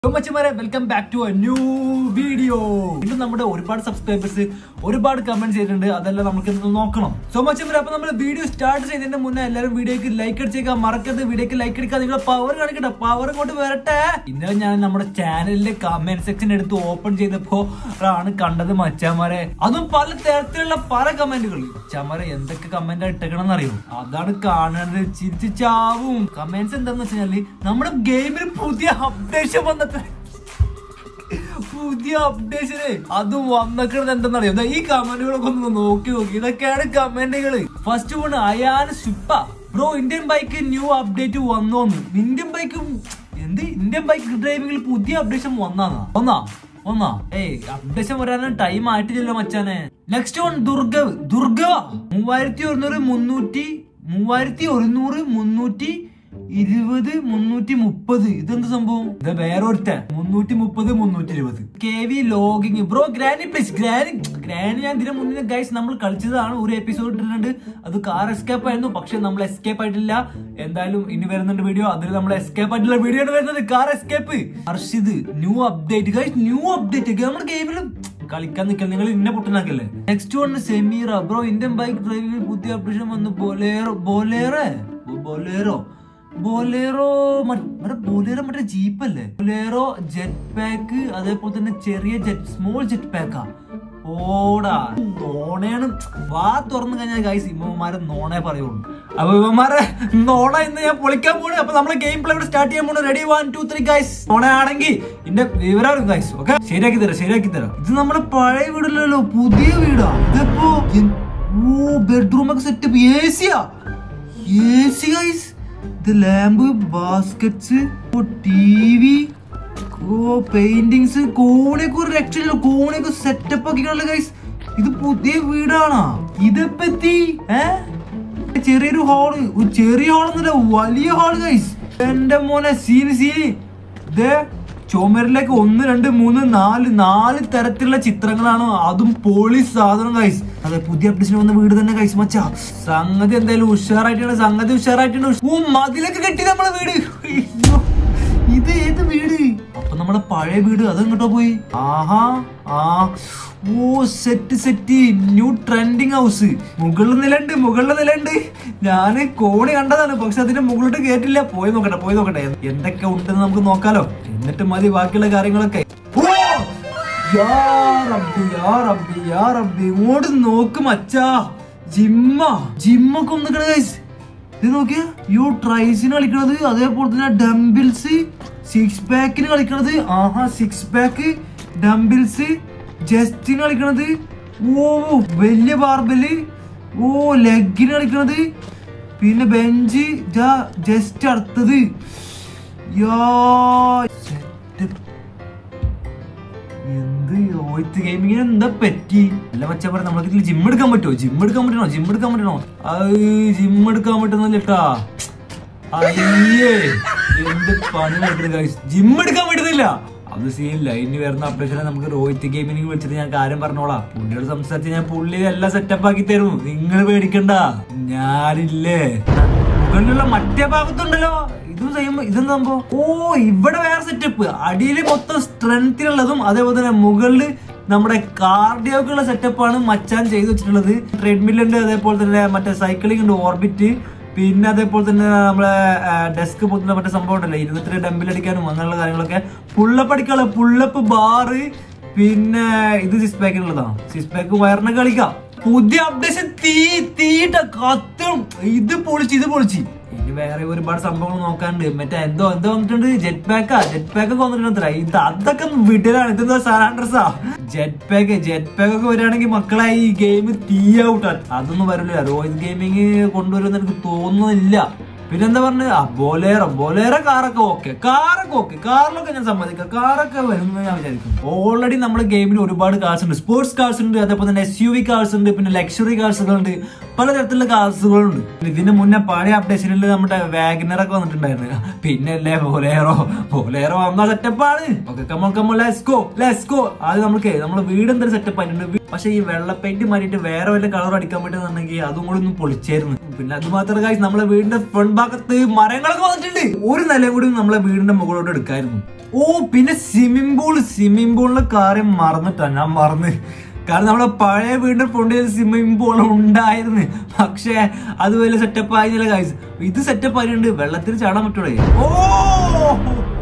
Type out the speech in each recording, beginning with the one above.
മച്ചമാരെ welcome back to a new video ഇത് നമ്മുടെ ഒരുപാട് സബ്സ്ക്രൈബേഴ്സ് ഒരുപാട് കമന്റ് ചെയ്തിട്ടുണ്ട് അതെല്ലാം നമുക്ക് ഇന്ന് നോക്കണം സോ മച്ചമാരെ അപ്പൊ നമ്മൾ വീഡിയോ സ്റ്റാർട്ട് ചെയ്തതിന്റെ മുന്നേ എല്ലാവരും വീഡിയോക്ക് ലൈക്ക് അടിച്ചേക്കാം മറക്കരുത് വീഡിയോക്ക് ലൈക്ക് അടിക്കാൻ നിങ്ങളെ പവർ കാണിക്കട്ടെ പവർ കൊണ്ട് വരട്ടെ ഇന്നലെ ഞാൻ നമ്മുടെ ചാനലിലെ കമന്റ് സെക്ഷൻ എടുത്ത് ഓപ്പൺ ചെയ്തപ്പോ ആണ് കണ്ടത് മച്ചാമാരെ അതും പല തരത്തിലുള്ള പല കമന്റുകൾ മച്ചാമാരെ എന്തൊക്കെ കമന്റ് ഇട്ടേക്കണമെന്ന് അറിയോ അതാണ് കാണുന്നത് ചിരിച്ച് ചാവും കമന്റ്സ് എന്താന്ന് വെച്ചാല് നമ്മുടെ ഗെയിമിൽ പുതിയ അപ്ഡേഷൻ വന്നിട്ട് പുതിയ അപ്ഡേഷന് അത് വന്നിക്കുന്നത് എന്തെന്നറിയോ ദാ ഈ കമന്റുകളൊക്കെ ഒന്ന് നോക്കി നോക്കി ഇതൊക്കെയാണ് കമന്റുകൾ ഫസ്റ്റ് വൺ അയാൻ സുപ്പ bro Indian bike new update വന്നോന്ന് ഇന്ത്യൻ ബൈക്ക് എന്ത് ഇന്ത്യൻ ബൈക്ക് ഡ്രൈവിംഗിൽ പുതിയ അപ്ഡേഷൻ വന്നാന്നാ ഒന്നാ ഒന്നാ ഏയ് അപ്ഡേഷൻ വരാനും ടൈം ആയിട്ടില്ലല്ലോ മച്ചാനെ നെക്സ്റ്റ് വൺ ദുർഗവ് ദുർഗവ മൂവായിരത്തി ഒരുന്നൂറ് മുന്നൂറ്റി മൂവായിരത്തി ഒരുന്നൂറ് മുന്നൂറ്റി ഇരുപത് മുന്നൂറ്റി മുപ്പത് ഇതെന്ത് സംഭവം ഇത് വേറെ ഒരുത്തൻ മുന്നൂറ്റി മുപ്പത് മുന്നൂറ്റി ഇരുപത് K V logging bro granny please granny granny ഞാൻ ഇതിന് മുന്നേ ഗൈസ് നമ്മൾ കളിച്ചതാണ് ഒരു എപ്പിസോഡ് ഇട്ടിട്ടുണ്ട് അത് കാർ എസ്കേപ്പ് ആയിരുന്നു പക്ഷെ നമ്മൾ എസ്കേപ്പ് ആയിട്ടില്ല എന്തായാലും ഇനി വരുന്നുണ്ട് വീഡിയോ അതിൽ നമ്മൾ എസ്കേപ്പ് ആയിട്ടുള്ള വീഡിയോ ആണ് വരുന്നത് car escape Harshit new update guys new update നമ്മുടെ ഗെയിമിൽ കളിക്കാൻ നിൽക്കൽ നിങ്ങൾ ഇന്നെ പൊട്ടനാക്കല്ലേ next one Sameera bro Indian bike driving പുതിയ അപ്ഡേഷൻ വന്നു ബൊലേറോ ബൊലേറോ ബൊലേറോ ബൊലേറോ മറ്റേ ബൊലേറോ മറ്റേ ജീപ്പല്ലേ ബൊലേറോ ജെറ്റ് പാക്ക് അതേപോലെ തന്നെ ചെറിയ ജെറ്റ് സ്മോൾ ജെറ്റ് പാക്കാ ഓടാ നോണയാണ് വാ തുറന്നു കഴിഞ്ഞാൽ ഗൈസ് ഇമ്മമാരെ നോണേ പറയുള്ളൂ അപ്പൊ ഇവന്മാരെ നോണ ഇന്ന് ഞാൻ പൊളിക്കാൻ പോണു അപ്പൊ നമ്മളെ ഗെയിം പ്ലേ സ്റ്റാർട്ട് ചെയ്യാൻ പോണു ready one two three guys നോണ ആണെങ്കിൽ ഇതിന്റെ വിവരം ഗൈസ് ഓക്കെ ശരിയാക്കി തരാം ശരിയാക്കി തരാം ഇത് നമ്മുടെ പഴയ വീടല്ലല്ലോ പുതിയ വീടാ ഇതിപ്പോ എൻ- ഓ ബെഡ്റൂം ഒക്കെ സെറ്റപ്പ് എ സിയാ എ സി ഗൈസ് ഇത് ലാമ്പ് ബാസ്കറ്റ്സ് ടി വി ഓ പെയിന്റിങ്സ് കോണിയൊക്കെ ഒരു രക്ഷയില്ല കോണിയൊക്കെ സെറ്റപ്പ് ആക്കിയിട്ടുള്ള ഗൈസ് ഇത് പുതിയ വീടാണോ ഇതെപ്പറ്റി ഏ ചെറിയൊരു ഹാള് ഒരു ചെറിയ ഹാളൊന്നുമില്ല വലിയ ഹാള് ഗൈസ് എന്റെ മോനെ സീന് സീന് ഇതേ ചുമരിലേക്ക് ഒന്ന് രണ്ട് മൂന്ന് നാല് നാല് തരത്തിലുള്ള ചിത്രങ്ങളാണ് അതും പോളി സാധനം ഗൈസ് അതെ പുതിയ അപ്ഡേഷൻ വന്ന വീട് തന്നെ ഗൈസ് മച്ചാ സംഗതി എന്തായാലും ഉഷാറായിട്ടാണ് സംഗതി ഉഷാറായിട്ടുണ്ട് ഓ മതിലൊക്കെ കെട്ടി നമ്മളെ വീട് അയ്യോ. ഇത് ഏത് വീട് അപ്പൊ നമ്മളെ പഴയ വീട് അത് എങ്ങോട്ടോ പോയി ആഹാ ആ ഓ set set new trending house മുകളിൽ നിലണ്ട് മുകളിൽ നിലണ്ട് ഞാന് കോണി കണ്ടതാണ് പക്ഷെ അതിന്റെ മുകളിലോട്ട് കേട്ടില്ല പോയി നോക്കട്ടെ പോയി നോക്കട്ടെ എന്തൊക്കെ ഉണ്ടെന്ന് നമുക്ക് നോക്കാലോ എന്നിട്ട് മതി ബാക്കിയുള്ള കാര്യങ്ങളൊക്കെ ഓ! യാ റബ്ബി, യാ റബ്ബി, യാ റബ്ബി. ഇങ്ങോട്ട് നോക്ക് മച്ചാ ജിമ്മ ജിമ്മൊക്കെ ഒന്ന് ഗൈസ് ഇത് നോക്കിയ യു ട്രൈസിന് കളിക്കണത് അതേപോലെ തന്നെ ഡംബിൾസ് സിക്സ് പാക്കിന് കളിക്കണത് ആഹാ സിക്സ് പാക്ക് ഡംബിൾസ് ജസ്റ്റിന് കളിക്കണത് ഓ വലിയ ബാർബല് ഓ ലെഗിന് കളിക്കണത് പിന്നെ ബെഞ്ച് ജസ്റ്റ് അടുത്തത് യാ സെറ്റ് എന്ത് ഓയിത്ത് ഗെയിമിങ്ങിന് എന്താ പറ്റി അല്ല മച്ചാ പറയാം നമ്മൾക്ക് ജിം എടുക്കാൻ പറ്റുമോ ജിം എടുക്കാൻ പറ്റണോ ജിം എടുക്കാൻ പറ്റണോ അത് ജിം എടുക്കാൻ പറ്റുന്നില്ലട്ടാ അയ്യേ എന്ത് പണി നടക്കുന്നത് ജിം എടുക്കാൻ പറ്റുന്നില്ല അത് സീനില്ല ഇനി വരുന്ന അപ്ഡേഷനെ നമുക്ക് റോഹിത് ഗെയിമിന് വിളിച്ചിട്ട് ഞാൻ കാര്യം പറഞ്ഞോളാം പുള്ളിയോട് സംസാരിച്ച് ഞാൻ പുള്ളി എല്ലാം സെറ്റപ്പ് ആക്കി തരും നിങ്ങൾ പേടിക്കണ്ട ഞാനില്ലേ മുകളിലുള്ള മറ്റേ ഭാഗത്തുണ്ടല്ലോ ഇത് ചെയ്യുമ്പോ ഇതെന്താ സംഭവം ഓ ഇവിടെ വേറെ സെറ്റപ്പ് അടിയിൽ മൊത്തം സ്ട്രെങ്ത്തിലുള്ളതും അതേപോലെ തന്നെ മുകളിൽ നമ്മുടെ കാർഡിയോക്കുള്ള സെറ്റപ്പാണ് മച്ചാൻ ചെയ്തു വെച്ചിട്ടുള്ളത് ട്രെഡ്മില്ലുണ്ട് അതേപോലെ തന്നെ മറ്റേ സൈക്ലിംഗ് ഉണ്ട് ഓർബിറ്റ് പിന്നെ അതേപോലെ തന്നെ നമ്മളെ ഡെസ്ക് പൊത്തുന്ന മറ്റേ സംഭവം ഉണ്ടല്ലോ ഇരുപത്തിരണ്ട് ഡംബിൽ അടിക്കാനും അങ്ങനെയുള്ള കാര്യങ്ങളൊക്കെ പുള്ളപ്പ് അടിക്കാനുള്ള പുള്ളപ്പ് ബാറ് പിന്നെ ഇത് സിക്സ് പാക്കിനുള്ളതാണ് സിക്സ് പാക്ക് വയറിനെ കളിക്കാം പുതിയ അപ്ഡേഷൻ തീ തീട്ട കത്തും ഇത് പൊളിച്ച് ഇത് പൊളിച്ച് ഇനി വേറെ ഒരുപാട് സംഭവങ്ങൾ നോക്കാണ്ട് മറ്റേ എന്തോ എന്തോ വന്നിട്ടുണ്ട് ജെറ്റ് പാക്കാ ജെറ്റ് പാക്ക് ഒക്കെ വന്നിട്ടുണ്ട് അത്ര ഇത് അതൊക്കെ വിടലാണ് ഇതെന്താ സാൻഡ്രസാ ജെറ്റ് പാക്ക് ജെറ്റ് പാക്ക് ഒക്കെ വരികയാണെങ്കിൽ മക്കളെ ഈ ഗെയിം തീ ഔട്ടാ അതൊന്നും വരില്ല റോഹിത് ഗെയിമിങ് കൊണ്ടുവരുമെന്ന് എനിക്ക് തോന്നുന്നില്ല പിന്നെന്താ പറഞ്ഞത് ആ ബൊലേറോ ബൊലേറോ കാറൊക്കെ ഓക്കെ കാറൊക്കെ ഓക്കെ കാറിലൊക്കെ ഞാൻ സമ്മതിക്കാം കാറൊക്കെ വരുമെന്ന് ഞാൻ വിചാരിക്കും ഓൾറെഡി നമ്മുടെ ഗെയിമിൽ ഒരുപാട് കാർസ് ഉണ്ട് സ്പോർട്സ് കാർസ് ഉണ്ട് അതേപോലെ തന്നെ എസ് യു വി കാർസ് ഉണ്ട് പിന്നെ ലക്ഷറി കാർസുകളുണ്ട് പല തരത്തിലുള്ള കാസുകളുണ്ട് ഇതിന്റെ മുന്നേ പഴയ അപ്ഡേഷനിൽ നമ്മുടെ വാഗനറൊക്കെ വന്നിട്ടുണ്ടായിരുന്നു പിന്നെ അല്ലേ ബോലേറോ ബോലേറോ വന്ന സെറ്റപ്പാണ് ഓക്കെ കമ്മൾ കമ്മൾ ലെസ്കോ ലെസ്കോ അത് നമുക്ക് നമ്മുടെ വീട് എന്തൊരു സെറ്റപ്പ് ആയിട്ടുണ്ട് പക്ഷെ ഈ വെള്ള പെയിന്റ് മാറ്റിയിട്ട് വേറെ വല്ല കളർ അടിക്കാൻ പറ്റുന്നുണ്ടെങ്കിൽ അതും കൂടി ഒന്ന് പൊളിച്ചായിരുന്നു പിന്നെ അത് മാത്രമല്ല കാര്യം നമ്മളെ വീടിന്റെ ഫ്രണ്ട് ഭാഗത്ത് മരങ്ങളൊക്കെ വന്നിട്ടുണ്ട് ഒരു നില കൂടി നമ്മളെ വീടിന്റെ മുകളിലോട്ട് എടുക്കായിരുന്നു ഓ പിന്നെ സ്വിമ്മിംഗ് പൂൾ സ്വിമ്മിംഗ് പൂളിന്റെ കാര്യം മറന്നിട്ടാ ഞാൻ മറന്ന് കാരണം നമ്മളെ പഴയ വീടിന്റെ ഫ്രണ്ടിൽ സ്വിമ്മിംഗ് പൂൾ ഉണ്ടായിരുന്നു പക്ഷേ അത് വലിയ സെറ്റപ്പ് ആയിരുന്നില്ല കാഴ്ച ഇത് സെറ്റപ്പ് ആയിട്ടുണ്ട് വെള്ളത്തിൽ ചാടാൻ പറ്റൂടെ ഓ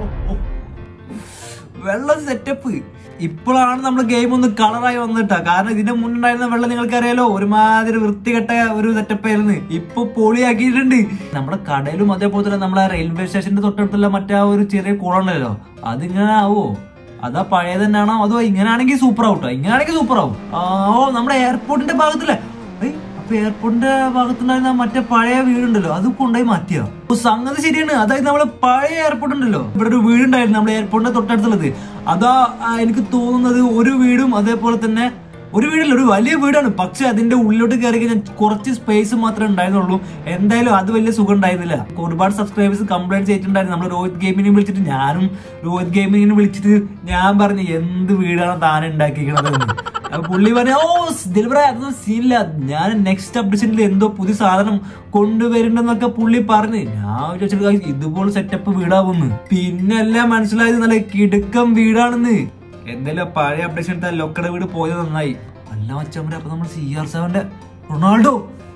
വെള്ളം സെറ്റപ്പ് ഇപ്പോഴാണ് നമ്മൾ ഗെയിം ഒന്ന് കളറായി വന്നിട്ടാ കാരണം ഇതിന്റെ മുന്നുണ്ടായിരുന്ന വെള്ളം നിങ്ങൾക്ക് അറിയാലോ ഒരുമാതിരി വൃത്തികെട്ട ഒരു സെറ്റപ്പ് ആയിരുന്നു ഇപ്പൊ പൊളിയാക്കിയിട്ടുണ്ട് നമ്മുടെ കടയിലും അതേപോലെ തന്നെ നമ്മളെ റെയിൽവേ സ്റ്റേഷന്റെ തൊട്ടടുത്തുള്ള മറ്റേ ആ ഒരു ചെറിയ കുളം ഉണ്ടല്ലോ അതിങ്ങനെ ആവോ അതാ പഴയ തന്നെയാണോ അതോ ഇങ്ങനെയാണെങ്കിൽ സൂപ്പർ ആവട്ടോ ഇങ്ങനെയാണെങ്കിൽ സൂപ്പർ ആവും ആ, ഓ നമ്മുടെ എയർപോർട്ടിന്റെ ഭാഗത്തില്ലേ ഏയ്, അപ്പൊ എയർപോർട്ടിന്റെ ഭാഗത്തുണ്ടായിരുന്ന മറ്റേ പഴയ വീടുണ്ടല്ലോ അത് കൊണ്ടുപോയി മാറ്റിയോ ഓ, സംഗതി ശരിയാണ് അതായത് നമ്മളെ പഴയ എയർപോർട്ട് ഉണ്ടല്ലോ ഇവിടെ ഒരു വീടുണ്ടായിരുന്നു നമ്മുടെ എയർപോർട്ടിന്റെ തൊട്ടടുത്തുള്ളത് അതാ ആ, എനിക്ക് തോന്നുന്നത് ഒരു വീടും അതേപോലെ തന്നെ ഒരു വീടല്ല ഒരു വലിയ വീടാണ് പക്ഷെ അതിന്റെ ഉള്ളിലോട്ട് കയറി കഴിഞ്ഞാൽ കുറച്ച് സ്പേസ് മാത്രമേ ഉണ്ടായിരുന്നുള്ളൂ എന്തായാലും അത് വലിയ സുഖം ഉണ്ടായിരുന്നില്ല ഒരുപാട് സബ്സ്ക്രൈബേഴ്സ് കംപ്ലൈന്റ് ചെയ്തിട്ടുണ്ടായിരുന്നു നമ്മൾ രോഹിത് ഗെയിമിനെ വിളിച്ചിട്ട് ഞാനും രോഹിത് ഗെയിമിനെ വിളിച്ചിട്ട് ഞാൻ പറഞ്ഞു എന്ത് വീടാണ് താൻ ഉണ്ടാക്കിയിരിക്കണത് എന്ന്. അപ്പൊ പുള്ളി പറഞ്ഞു ഓ ദിൽബ്ര അതൊന്നും സീനില്ല ഞാൻ നെക്സ്റ്റ് അപ്ഡേഷനിൽ എന്തോ പുതിയ സാധനം കൊണ്ടുവരുന്നെന്നൊക്കെ പുള്ളി പറഞ്ഞു ഞാൻ വിചാരിച്ചു "ഗായ്സ്, ഇതുപോലെ സെറ്റപ്പ് വീടാവുന്നു പിന്നെ എല്ലാം മനസ്സിലായത് നല്ല കിടുക്കം വീടാണെന്ന് എന്തായാലും ആ പഴയ അപ്ഡേഷൻ എടുത്താൽ ലൊക്കട വീട് പോയത് നന്നായി അല്ല മച്ചമ്മരെ അപ്പൊ നമ്മൾ സി ആർ സെവന്റെ റൊണാൾഡോ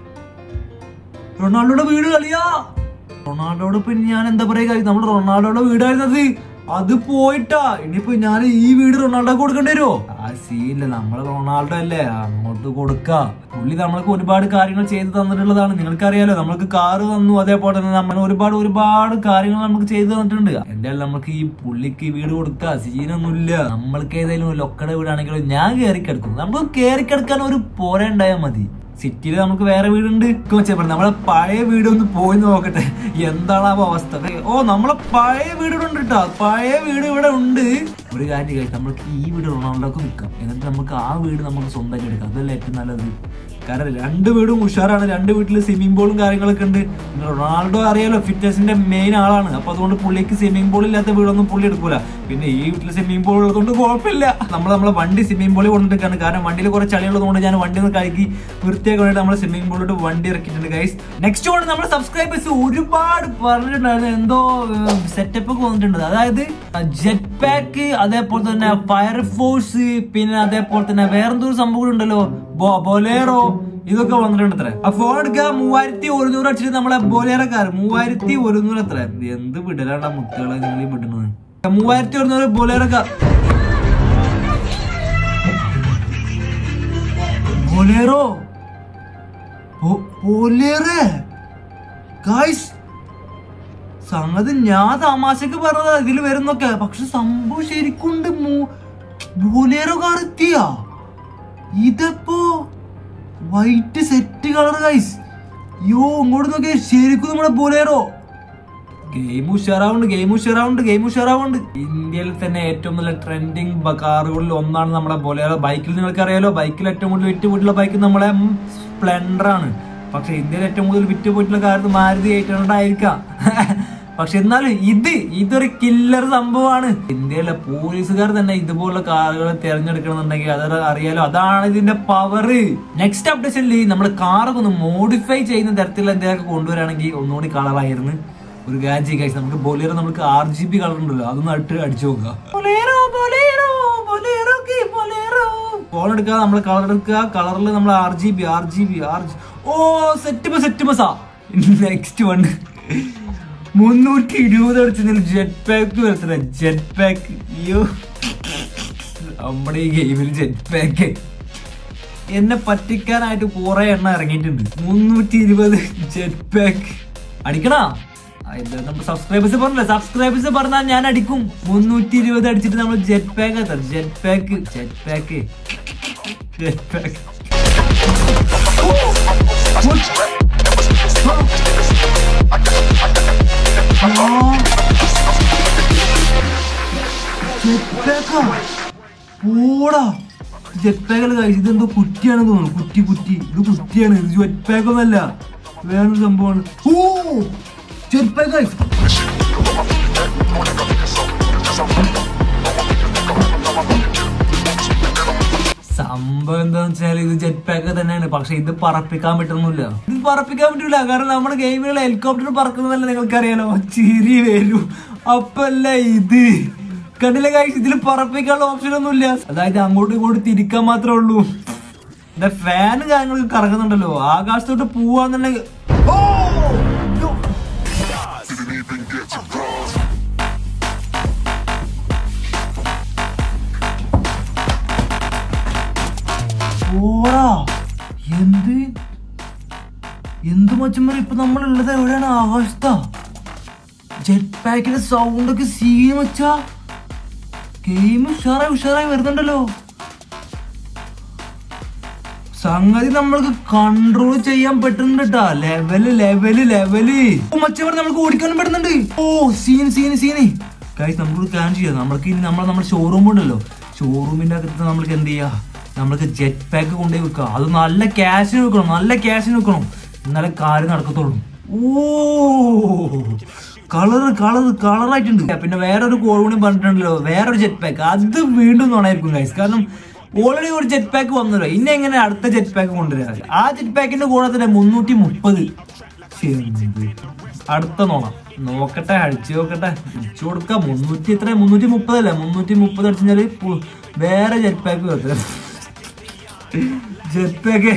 റൊണാൾഡോയുടെ വീട് കളിയാ റൊണാൾഡോട് പിന്നെ ഞാൻ എന്താ പറയുക നമ്മൾ റൊണാൾഡോയുടെ വീടായിരുന്നത് അത് പോയിട്ടാ ഇനിയിപ്പോ ഞാൻ ഈ വീട് റൊണാൾഡോ കൊടുക്കേണ്ടി വരുമോ ആ സീനില്ല നമ്മളെ റൊണാൾഡോ അല്ലേ അങ്ങോട്ട് കൊടുക്ക പുള്ളി നമ്മൾക്ക് ഒരുപാട് കാര്യങ്ങൾ ചെയ്തു തന്നിട്ടുള്ളതാണ് നിങ്ങൾക്കറിയാലോ നമ്മൾക്ക് കാറ് തന്നു അതേപോലെ തന്നെ നമ്മൾ ഒരുപാട് ഒരുപാട് കാര്യങ്ങൾ നമുക്ക് ചെയ്തു തന്നിട്ടുണ്ട് എന്തായാലും നമുക്ക് ഈ പുള്ളിക്ക് ഈ വീട് കൊടുക്ക സീനൊന്നുമില്ല നമ്മൾക്ക് ഏതെങ്കിലും ലൊക്കട വീടാണെങ്കിലും ഞാൻ കയറി കിടക്കും നമുക്ക് കയറി കിടക്കാൻ ഒരു പോര ഉണ്ടായാൽ മതി സിറ്റിയിൽ നമുക്ക് വേറെ വീടുണ്ട് വെച്ചപ്പോൾ നമ്മളെ പഴയ വീട് ഒന്ന് പോയി നോക്കട്ടെ എന്താണ് ആ അവസ്ഥ ഓ നമ്മളെ പഴയ വീട് ഇവിടെ ഉണ്ട് കേട്ടോ പഴയ വീട് ഇവിടെ ഉണ്ട് ഒരു കാര്യം കഴിക്കും നമ്മൾക്ക് ഈ വീട് റൊണാൾഡോക്ക് വിൽക്കാം എന്നിട്ട് നമുക്ക് ആ വീട് നമുക്ക് സ്വന്തമായിട്ട് എടുക്കാം അതല്ലേ ഏറ്റവും നല്ലത് കാരണം രണ്ട് വീടും ഉഷാറാണ് രണ്ട് വീട്ടിൽ സ്വിമ്മിംഗ് പൂളും കാര്യങ്ങളൊക്കെ ഉണ്ട് പിന്നെ റൊണാൾഡോ അറിയാലോ ഫിറ്റ്നസിന്റെ മെയിൻ ആളാണ് അപ്പൊ അതുകൊണ്ട് പുള്ളിക്ക് സ്വിമ്മിംഗ് പൂൾ ഇല്ലാത്ത വീടൊന്നും പുള്ളി എടുക്കൂല പിന്നെ ഈ വീട്ടിൽ സ്വിമ്മിംഗ് പൂൾ ഉള്ളതുകൊണ്ട് കുഴപ്പമില്ല നമ്മൾ നമ്മളെ വണ്ടി സ്വിമ്മിംഗ് പൂളിൽ കൊണ്ടിട്ടാണ് കാരണം വണ്ടിയിൽ കുറെ ചളി ഉള്ളതുകൊണ്ട് ഞാൻ വണ്ടി ഒന്ന് കഴുകി വൃത്തിയാക്കി വേണ്ടി നമ്മൾ സ്വിമ്മിംഗ് പൂളിലോട്ട് വണ്ടി ഇറക്കിയിട്ടുണ്ട് ഗൈസ് നെക്സ്റ്റ് കൊണ്ട് നമ്മുടെ സബ്സ്ക്രൈബേഴ്സ് ഒരുപാട് പറഞ്ഞിട്ടുണ്ടായിരുന്നു എന്തോ സെറ്റപ്പ് ഒക്കെ വന്നിട്ടുണ്ട് അതായത് ജെറ്റ് പാക്ക് അതേപോലെ തന്നെ ഫയർഫോഴ്സ് പിന്നെ അതേപോലെ തന്നെ വേറെന്തോ ഒരു സംഭവം കൂടി ഉണ്ടല്ലോ ബോ- ബൊലേറോ ഇതൊക്കെ വന്നിട്ടുണ്ട് അത്ര ആ ഫോൺ എടുക്കുക മൂവായിരത്തി ഒരുന്നൂറ് അടിച്ചിട്ട് നമ്മളെ ബൊലേറക്കാർ മൂവായിരത്തി ഒരുന്നൂറ് എത്ര എന്ത് വിടലാണ്ടാ മുത്തുകളെ നിങ്ങൾ ഈ വിടുന്നത് മൂവായിരത്തി ഒരുന്നൂറ് ബൊലേറക്കാർ ബൊലേറോ ബൊ- ബൊലേറേ ഗായ്സ് സംഗതി ഞാൻ തമാശക്ക് പറഞ്ഞതാ ഇതിൽ വരുന്നൊക്കെ പക്ഷെ സംഭവം ശരിക്കുണ്ട് ബോലേറോ കാർ എത്തിയ ഇതപ്പോ വൈറ്റ് സെറ്റ് കളർ ഗൈസ് യോ ഇങ്ങോട്ട് നോക്കിയ ശരിക്കും നമ്മുടെ ബോലേറോ ഗെയിം ഉഷാറാവുണ്ട് ഗെയിം ഉഷാറാവുണ്ട് ഗെയിം ഉഷാറാവുണ്ട് ഇന്ത്യയിൽ തന്നെ ഏറ്റവും നല്ല ട്രെൻഡിങ് കാറുകളിൽ ഒന്നാണ് നമ്മുടെ ബൊലേറോ ബൈക്കിൽ നിങ്ങൾക്ക് അറിയാലോ ബൈക്കിൽ ഏറ്റവും കൂടുതൽ വിറ്റ് പോയിട്ടുള്ള ബൈക്ക് നമ്മളെ സ്പ്ലെൻഡർ ആണ് പക്ഷെ ഇന്ത്യയിൽ ഏറ്റവും കൂടുതൽ വിറ്റ് പോയിട്ടുള്ള കാർ മാരുതി എയ്റ്റ് ഹൺഡ്രഡ് ആയിരിക്കാം പക്ഷെ എന്നാലും ഇത് ഇതൊരു കില്ലർ സംഭവമാണ് ഇന്ത്യയിലെ പോലീസുകാർ തന്നെ ഇതുപോലുള്ള കാറുകൾ തിരഞ്ഞെടുക്കണമെന്നുണ്ടെങ്കിൽ അത് അറിയാലോ അതാണ് ഇതിന്റെ പവർ നെക്സ്റ്റ് അപ്ഡേഷനിൽ നമ്മൾ കാറൊക്കെ ഒന്ന് മോഡിഫൈ ചെയ്യുന്ന തരത്തിലുള്ള എന്തെങ്കിലുമൊക്കെ കൊണ്ടുവരാണെങ്കിൽ ഒന്നുകൂടി കളറായിരുന്നു ഒരു ഗാജി കഴിച്ച് നമുക്ക് ബൊലേറോ നമുക്ക് ആർ ജി ബി കളർ ഉണ്ടല്ലോ അതൊന്ന് ഇട്ട് അടിച്ചു നോക്കുക ബൊലേറോ ബൊലേറോ ബൊലേറോ കി ബൊലേറോ ഫോൺ എടുക്കുക നമ്മൾ കളർ എടുക്കുക കളറിൽ നമ്മൾ R G B R G B R G ഓ സെറ്റ് സെറ്റ് ബസാ നെക്സ്റ്റ് വൺ മുന്നൂറ്റി ഇരുപത് അടിച്ചതിൽ ജെറ്റ് പാക്ക് വരത്തില്ല ജെറ്റ് പാക്ക് അയ്യോ നമ്മുടെ ഈ ഗെയിമിൽ ജെറ്റ് പാക്ക് എന്നെ പറ്റിക്കാനായിട്ട് കുറെ എണ്ണ ഇറങ്ങിയിട്ടുണ്ട് മുന്നൂറ്റി ഇരുപത് ജെറ്റ് പാക്ക് അടിക്കണ നമ്മൾ സബ്സ്ക്രൈബേഴ്സ് പറഞ്ഞില്ല സബ്സ്ക്രൈബേഴ്സ് പറഞ്ഞാൽ ഞാൻ അടിക്കും മുന്നൂറ്റി ഇരുപത് അടിച്ചിട്ട് നമ്മൾ ജെറ്റ് പാക്ക് എത്താം jet pack jet pack jet pack പോടാ ജെറ്റ് പാക്കല്ല കഴിച്ചു ഇതെന്തോ കുറ്റിയാണെന്ന് തോന്നുന്നു കുറ്റി കുറ്റി ഇത് കുറ്റിയാണ് ഇത് ജെറ്റ് പാക്ക് ഒന്നല്ല വേറൊരു സംഭവമാണ് ഓ ജെറ്റ് പാക്ക് കഴിച്ചു സംഭവം എന്താന്ന് വെച്ചാൽ ഇത് ജെറ്റ് പാക്ക് തന്നെയാണ് പക്ഷെ ഇത് പറപ്പിക്കാൻ പറ്റുന്നില്ല ഇത് പറപ്പിക്കാൻ പറ്റൂല കാരണം നമ്മുടെ ഗെയിമുകൾ ഹെലികോപ്റ്റർ പറക്കുന്നതല്ല നിങ്ങൾക്കറിയാലോ ചിരി വരും അപ്പല്ല ഇത് കണ്ടില്ല കാര്യം ഇതിൽ പറപ്പിക്കാനുള്ള ഓപ്ഷൻ ഒന്നുമില്ല അതായത് അങ്ങോട്ടും ഇങ്ങോട്ടും തിരിക്കാൻ മാത്രമേ ഉള്ളൂ എന്റെ ഫാന് കാര്യങ്ങളൊക്കെ കറങ്ങുന്നുണ്ടല്ലോ ആകാശത്തോട്ട് പോവാന്നുണ്ടെങ്കിൽ ഓ! യ്യോ! Didn't even get to cross. ഓടാ എന്ത് എന്ത് മച്ചന്മാർ ഇപ്പൊ നമ്മളുള്ളത് എവിടെയാണ് ആകാശത്ത ജെറ്റ് പാക്കിന്റെ സൗണ്ട് ഒക്കെ സീൻ വെച്ചാ ഗെയിം ഉഷാറായി ഉഷാറായി വരുന്നുണ്ടല്ലോ സംഗതി നമ്മൾക്ക് കൺട്രോൾ ചെയ്യാൻ പറ്റുന്നുണ്ട് കേട്ടാ ലെവല് ലെവല് ലെവല് മച്ചവർ നമ്മൾക്ക് ഓടിക്കാനും പറ്റുന്നുണ്ട് ഓ സീൻ സീൻ സീന് കാര്യം നമുക്ക് പ്ലാൻ ചെയ്യാം നമ്മൾക്ക് ഇനി നമ്മളെ നമ്മുടെ ഷോറൂം ഉണ്ടല്ലോ ഷോറൂമിന്റെ അകത്ത് നമ്മൾക്ക് എന്ത് ചെയ്യാ നമ്മൾക്ക് ജെറ്റ് പാക്ക് കൊണ്ടുപോയി വെക്കാം അത് നല്ല ക്യാഷിന് വെക്കണം നല്ല ക്യാഷിന് വെക്കണം എന്നാലേ കാര്യം നടക്കത്തുള്ളൂ ഓ കളറ് കളറ് കളറായിട്ടുണ്ട് പിന്നെ വേറൊരു കോഴൂണി പറഞ്ഞിട്ടുണ്ടല്ലോ വേറൊരു ജെറ്റ് പാക്ക് അത് വീണ്ടും നോണായിരിക്കും ഗൈസ് കാരണം ഓൾറെഡി ഒരു ജെറ്റ് പാക്ക് വന്നല്ലോ ഇനി എങ്ങനെ അടുത്ത ജെറ്റ് പാക്ക് കൊണ്ടുവരാ ആ ജെറ്റ് പാക്കിന്റെ കൂടെ തന്നെ മുന്നൂറ്റി മുപ്പത് അടുത്ത നോണ നോക്കട്ടെ അടിച്ചു നോക്കട്ടെ അടിച്ചു കൊടുക്കാം മുന്നൂറ്റി എത്ര മുന്നൂറ്റി മുപ്പതല്ലേ മുന്നൂറ്റി മുപ്പത് അടിച്ചാല് വേറെ ജെറ്റ് പാക്ക് വെക്കുക ജെറ്റ് പാക്ക്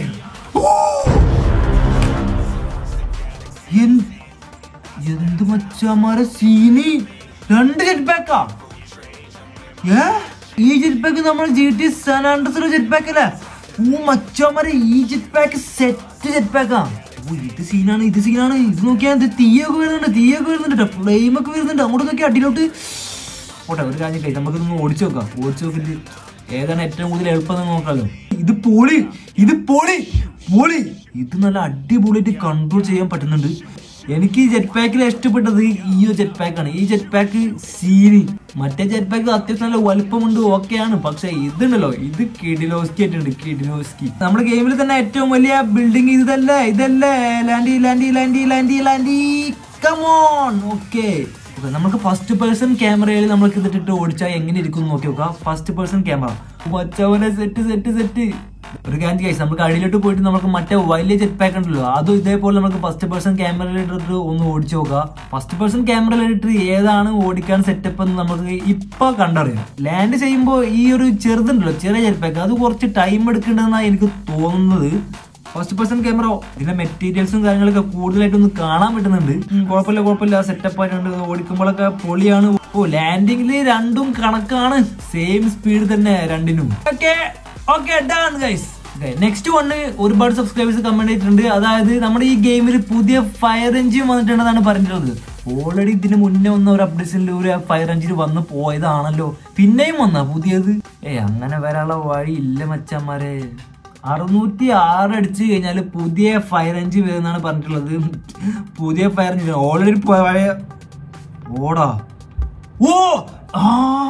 എന്ത് മച്ചാമാരെ സീനി രണ്ട് ജെറ്റ് പാക്കാ ഏ ഈ ജെറ്റ് പാക്ക് നമ്മൾ ജി ടി സാൻഡ്രസിലെ ജെറ്റ് പാക്ക് അല്ലേ ഓ മച്ചാമാരെ ഈ ജെറ്റ് പാക്ക് സെറ്റ് ജെറ്റ് പാക്കാ ഓ ഇത് സീനാണ് ഇത് സീനാണ് ഇത് നോക്കിയാൽ ഇത് തീയൊക്കെ വരുന്നുണ്ട് തീയൊക്കെ വരുന്നുണ്ട് ഫ്ലെയിം ഒക്കെ വരുന്നുണ്ട് അങ്ങോട്ട് നോക്കി അടിയിലോട്ട് പോട്ടെ ഒരു കാര്യം കഴിയും നമുക്ക് ഇതൊന്ന് ഓടിച്ചു നോക്കാം ഓടിച്ചു നോക്കിട്ട് ഏതാണ് ഏറ്റവും കൂടുതൽ എളുപ്പം എന്ന് നോക്കാമല്ലോ ഇത് പൊളി ഇത് പൊളി പൊളി ഇത് നല്ല അടിപൊളിയായിട്ട് കൺട്രോൾ ചെയ്യാൻ പറ്റുന്നുണ്ട് എനിക്ക് ഈ ജെറ്റ് പാക്കിൽ ഇഷ്ടപ്പെട്ടത് ഈ ഒരു ജെറ്റ് പാക്കാണ് ഈ ജെറ്റ് പാക്ക് സീനി മറ്റേ ജെറ്റ് പാക്ക് അത്യാവശ്യം നല്ല വലുപ്പമുണ്ട് ഓക്കെയാണ് പക്ഷെ ഇതുണ്ടല്ലോ ഇത് കിഡിലോസ്കി ആയിട്ടുണ്ട് കിഡിലോസ്കി നമ്മുടെ ഗെയിമിൽ തന്നെ ഏറ്റവും വലിയ ബിൽഡിംഗ് ഇതല്ലേ ഇതല്ലേ ലാൻഡി ലാൻഡി ലാൻഡി ലാൻഡി ലാൻഡി കമോൺ ഓക്കെ ഓക്കെ നമുക്ക് ഫസ്റ്റ് പേഴ്സൺ ക്യാമറയിൽ നമ്മൾക്ക് ഇതിട്ടിട്ട് ഓടിച്ചാൽ എങ്ങനെ ഇരിക്കും എന്ന് നോക്കി നോക്കാം ഫസ്റ്റ് പേഴ്സൺ ക്യാമറ മച്ചവനെ സെറ്റ് സെറ്റ് സെറ്റ് ഒരു കാര്യം കഴിച്ച് നമുക്ക് അടിയിലോട്ട് പോയിട്ട് നമുക്ക് മറ്റേ വലിയ ജെറ്റ് പാക്ക് ഉണ്ടല്ലോ അതും ഇതേപോലെ നമുക്ക് ഫസ്റ്റ് പേഴ്സൺ ക്യാമറയിൽ ഇട്ടിട്ട് ഒന്ന് ഓടിച്ചു നോക്കാം ഫസ്റ്റ് പേഴ്സൺ ക്യാമറയിൽ ഇട്ട് ഏതാണ് ഓടിക്കാൻ സെറ്റപ്പ് എന്ന് നമുക്ക് ഇപ്പൊ കണ്ടറിയാം ലാൻഡ് ചെയ്യുമ്പോൾ ഈ ഒരു ചെറുതുണ്ടല്ലോ ചെറിയ ജെറ്റ് പാക്ക് അത് കുറച്ച് ടൈം എടുക്കേണ്ടതെന്നാണ് എനിക്ക് തോന്നുന്നത് ഫസ്റ്റ് പേഴ്സൺ ക്യാമറ ഇതിന്റെ മെറ്റീരിയൽസും കാര്യങ്ങളൊക്കെ കൂടുതലായിട്ട് ഒന്ന് കാണാൻ പറ്റുന്നുണ്ട് ഉം, കുഴപ്പമില്ല കുഴപ്പമില്ല സെറ്റപ്പ് ആയിട്ടുണ്ട് ഓടിക്കുമ്പോഴൊക്കെ പൊളിയാണ് ഓ ലാൻഡിങ്ങില് രണ്ടും കണക്കാണ് സെയിം സ്പീഡ് തന്നെ രണ്ടിനും okay okay done guys next one ഒരുപാട് സബ്സ്ക്രൈബേഴ്സ് കമന്റ് ചെയ്തിട്ടുണ്ട് അതായത് നമ്മുടെ ഈ ഗെയിമിൽ പുതിയ ഫയർ എഞ്ചിൻ വന്നിട്ടുണ്ടെന്നാണ് പറഞ്ഞിട്ടുള്ളത് ഓൾറെഡി ഇതിന് മുന്നേ വന്ന ഒരു അപ്ഡേഷനിൽ ഒരു ഫയർ എഞ്ചിൻ വന്ന് പോയതാണല്ലോ പിന്നെയും വന്ന പുതിയത് ഏ അങ്ങനെ വരാനുള്ള വഴി ഇല്ല മച്ചന്മാരെ അറുന്നൂറ്റി ആറ് അടിച്ചു കഴിഞ്ഞാൽ പുതിയ ഫയർ എഞ്ചിൻ വരുന്നാണ് പറഞ്ഞിട്ടുള്ളത് പുതിയ ഫയർ എഞ്ചിൻ ഓൾറെഡി പഴയ ഓടാ ഓ ആ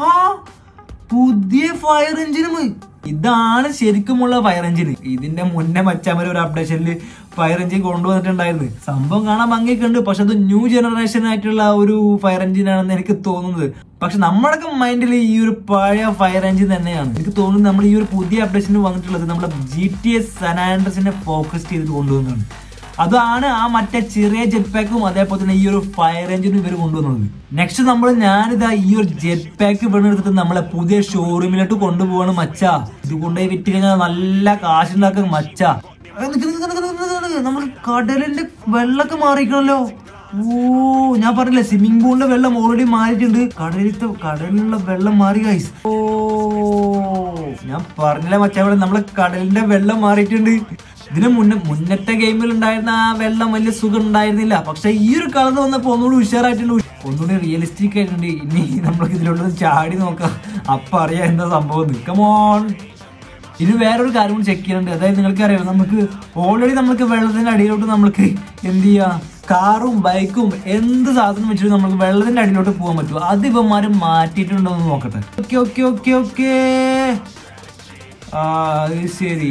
പുതിയ ഫയർ എഞ്ചിനും ഇതാണ് ശരിക്കുമുള്ള ഫയർ എഞ്ചിൻ ഇതിന്റെ മുന്നേ മച്ചാമര ഒരു അപ്ഡേഷനിൽ ഫയർ എഞ്ചിൻ കൊണ്ടുവന്നിട്ടുണ്ടായിരുന്നു സംഭവം കാണാൻ ഭംഗിയൊക്കെ ഉണ്ട് പക്ഷെ അത് ന്യൂ ജനറേഷൻ ആയിട്ടുള്ള ഒരു ഫയർ എഞ്ചിൻ ആണെന്ന് എനിക്ക് തോന്നുന്നത് പക്ഷെ നമ്മുടെയൊക്കെ മൈൻഡിൽ ഈ ഒരു പഴയ ഫയർ എഞ്ചിൻ തന്നെയാണ് എനിക്ക് തോന്നുന്നത് നമ്മൾ ഈ ഒരു പുതിയ അപ്ഡേഷനിൽ വന്നിട്ടുള്ളത് നമ്മുടെ ജി ടി എസ് സനാൻഡസിനെ ഫോക്കസ് ചെയ്ത് കൊണ്ടുവന്നതാണ് അതാണ് ആ മറ്റേ ചെറിയ ജെറ്റ് പാക്കും അതേപോലെ തന്നെ ഈ ഒരു ഫയർ എഞ്ചിനും ഇവർ കൊണ്ടുവന്നത് നെക്സ്റ്റ് നമ്മൾ ഞാനിതാ ഈ ഒരു ജെറ്റ് പാക്ക് ഇവിടെ എടുത്തിട്ട് നമ്മളെ പുതിയ ഷോറൂമിലോട്ട് കൊണ്ടുപോവാണ് മച്ച ഇത് കൊണ്ടുപോയി വിറ്റ് കഴിഞ്ഞാൽ നല്ല കാശുണ്ടാക്കാൻ മച്ച നമ്മൾ കടലിന്റെ വെള്ളമൊക്കെ മാറിക്കണല്ലോ ഓ ഞാൻ പറഞ്ഞില്ലേ സ്വിമ്മിംഗ് പൂളിന്റെ വെള്ളം ഓൾറെഡി മാറിയിട്ടുണ്ട് കടലിലത്തെ കടലിലുള്ള വെള്ളം മാറി ഗൈസ് ഓ ഞാൻ പറഞ്ഞില്ല മച്ചാവിടെ നമ്മളെ കടലിന്റെ വെള്ളം മാറിയിട്ടുണ്ട് ഇതിന് മുന്നേ മുന്നത്തെ ഗെയിമിൽ ഉണ്ടായിരുന്ന ആ വെള്ളം വലിയ സുഖം ഉണ്ടായിരുന്നില്ല പക്ഷെ ഈ ഒരു കളർ വന്നപ്പോ ഒന്നുകൂടി ഉഷാറായിട്ടുണ്ട് ഒന്നുകൂടി റിയലിസ്റ്റിക് ആയിട്ടുണ്ട് ഇനി നമ്മൾക്ക് ഇതിലോട്ട് ചാടി നോക്കാം അപ്പൊ അറിയാം എന്താ സംഭവം കമോൺ ഇനി വേറൊരു കാര്യം കൂടി ചെക്ക് ചെയ്യാനുണ്ട് അതായത് നിങ്ങൾക്ക് അറിയാം നമുക്ക് ഓൾറെഡി നമുക്ക് വെള്ളത്തിന്റെ അടിയിലോട്ട് നമുക്ക് എന്ത് ചെയ്യാം കാറും ബൈക്കും എന്ത് സാധനം വെച്ചിട്ട് നമുക്ക് വെള്ളത്തിന്റെ അടിയിലോട്ട് പോകാൻ പറ്റും അത് ഇവന്മാര് മാറ്റിയിട്ടുണ്ടോ എന്ന് നോക്കട്ടെ ഓക്കെ ഓക്കെ ഓക്കെ ഓക്കെ ആ അത് ശരി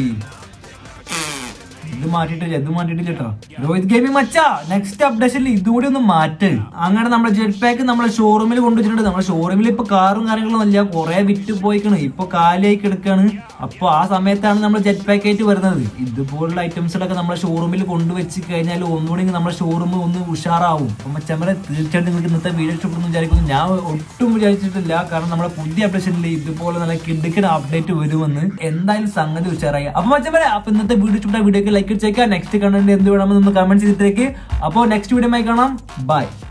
ഇത് മാറ്റിട്ടില്ല ഇത് മാറ്റിട്ടില്ല കേട്ടോ രോഹിത് ഗെയിമിംഗ് മച്ചാ നെക്സ്റ്റ് അപ്ഡേഷനിൽ ഇതുകൂടി ഒന്ന് മാറ്റ് അങ്ങനെ നമ്മുടെ ജെറ്റ് പാക്ക് നമ്മളെ ഷോറൂമിൽ കൊണ്ടുവച്ചിട്ടുണ്ട് നമ്മുടെ ഷോറൂമിൽ ഇപ്പൊ കാറും കാര്യങ്ങളൊന്നും ഇല്ല കുറെ വിറ്റ് പോയിക്കണ് ഇപ്പൊ കാലിയായി കിടക്കാണ് അപ്പൊ ആ സമയത്താണ് നമ്മൾ ജെറ്റ് പാക്ക് ആയിട്ട് വരുന്നത് ഇതുപോലുള്ള ഐറ്റംസുകളൊക്കെ നമ്മളെ ഷോറൂമിൽ കൊണ്ടുവച്ച് കഴിഞ്ഞാൽ ഒന്നുകൂടി നമ്മുടെ ഷോറൂം ഒന്ന് ഉഷാറാവും അപ്പൊ മച്ചമ്മരെ തീർച്ചയായിട്ടും നിങ്ങൾക്ക് ഇന്നത്തെ വീഡിയോ ഇഷ്ടപ്പെടുന്നു വിചാരിക്കുന്നു ഞാൻ ഒട്ടും വിചാരിച്ചിട്ടില്ല കാരണം നമ്മുടെ പുതിയ അപ്ഡേഷനിൽ ഇതുപോലെ നല്ല കിടുക്കിന് അപ്ഡേറ്റ് വരുമെന്ന് എന്തായാലും സംഗതി ഉഷാറായി അപ്പൊ മച്ചമ്മരെ അപ്പൊ ഇന്നത്തെ വീഡിയോ ഇഷ്ടപ്പെട്ട വീഡിയോക്ക് ലൈക്ക് ചെയ്തേക്കാം നെക്സ്റ്റ് കണ്ടന്റ് എന്ത് വേണമെന്ന് കമന്റ് ചെയ്തിട്ടേക്ക് അപ്പോൾ നെക്സ്റ്റ് വീഡിയോ കാണാം ബൈ